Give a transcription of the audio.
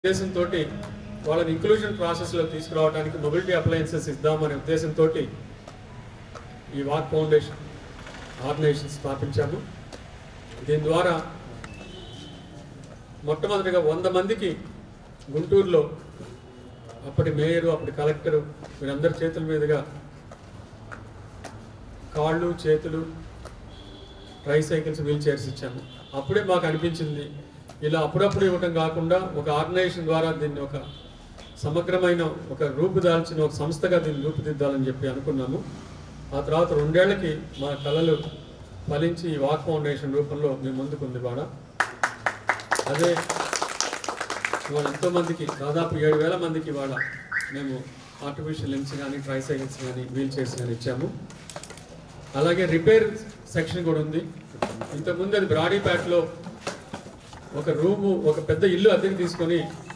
ఉద్దేశంతో వాళ్ళని ఇంక్లూజన్ ప్రాసెస్లో తీసుకురావడానికి మొబిలిటీ అప్లయన్సెస్ ఇద్దామనే ఉద్దేశంతో ఈ వాక్ ఫౌండేషన్ ఆర్గనైజేషన్ స్థాపించాము దీని ద్వారా మొట్టమొదటిగా వంద మందికి గుంటూరులో అప్పటి మేయరు అప్పటి కలెక్టరు వీరందరి చేతుల మీదుగా కాళ్ళు చేతులు ట్రై సైకిల్స్ వీల్ చైర్స్ ఇచ్చాము అప్పుడే మాకు అనిపించింది ఇలా అప్పుడప్పుడు ఇవ్వటం కాకుండా ఒక ఆర్గనైజేషన్ ద్వారా దీన్ని ఒక సమగ్రమైన ఒక రూపుదాల్చిన ఒక సంస్థగా దీన్ని రూపుదిద్దాలని చెప్పి అనుకున్నాము ఆ తర్వాత రెండేళ్లకి మా కళలు ఫలించి ఈ వాక్ ఫౌండేషన్ రూపంలో మేము ముందుకుంది కూడా అదే ఇవాళ ఎంతో మందికి దాదాపు ఏడు వేల మందికి ఇవాళ మేము ఆర్టిఫిషియల్ లిమ్స్ కానీ ట్రైసైకిల్స్ కానీ వీల్ చైర్స్ కానీ ఇచ్చాము అలాగే రిపేర్ సెక్షన్ కూడా ఉంది ఇంతకుముందు అది బ్రాడీపేటలో ఒక రూము ఒక పెద్ద ఇల్లు అద్దెకి తీసుకొని